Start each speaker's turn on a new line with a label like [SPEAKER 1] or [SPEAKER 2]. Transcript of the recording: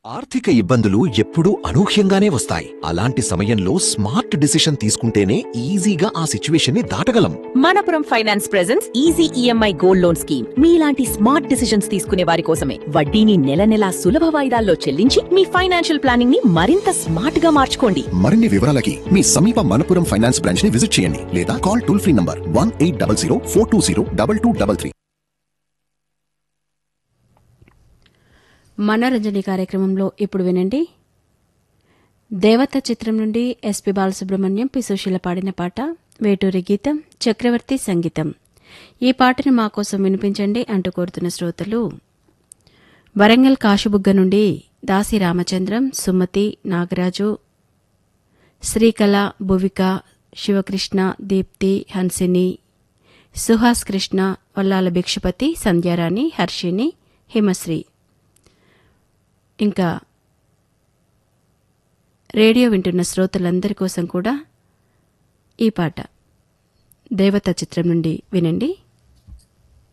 [SPEAKER 1] ఆర్థిక ఇబ్బందులు ఎప్పుడూ అనూహ్యంగానే వస్తాయి అలాంటి సమయంలో స్మార్ట్ డిసిషన్ తీసుకుంటేనే ఈజీగా ఆ సిచ్యువేషన్ ని దాటగలం
[SPEAKER 2] Manappuram finance presents easy EMI gold loan scheme మీలాంటి స్మార్ట్ డిసిషన్స్ తీసుకునే వారి కోసమే వడ్డీని నెల నెలా సులభ వాయిదాల్లో చెల్లించి మీ ఫైనాన్షియల్ ప్లానింగ్ ని మరింత స్మార్ట్ గా మార్చుకోండి
[SPEAKER 3] మరిన్ని వివరాలకి మీ సమీప మనపురం ఫైనాన్స్ బ్రాంచ్ ని విజిట్ చేయండి లేదా call toll free number one eight double zero four two zero double two double three
[SPEAKER 4] Manoranjani కార్యక్రమంలో ఇప్పుడు వినండి దేవత చిత్రం నుండి ఎస్పి బాలసుబ్రహ్మణ్యం పి సుశీల పాడిన పాట వేటూరి గీతం చక్రవర్తి సంగీతం ఈ పాటను మా కోసం వినిపించండి అంటూ కోరుతున్న శ్రోతలు వరంగల్ కాశుబుగ్గ నుండి దాసి రామచంద్రం సుమతి నాగరాజు శ్రీకళ భువిక శివకృష్ణ దీప్తి హన్సిని సుహాస్ కృష్ణ వల్లాల భిక్షపతి సంధ్యారాణి హర్షిని హిమశ్రీ ఇంకా రేడియో వింటున్న శ్రోతలందరి కోసం కూడా ఈ పాట దేవత చిత్రం నుండి వినండి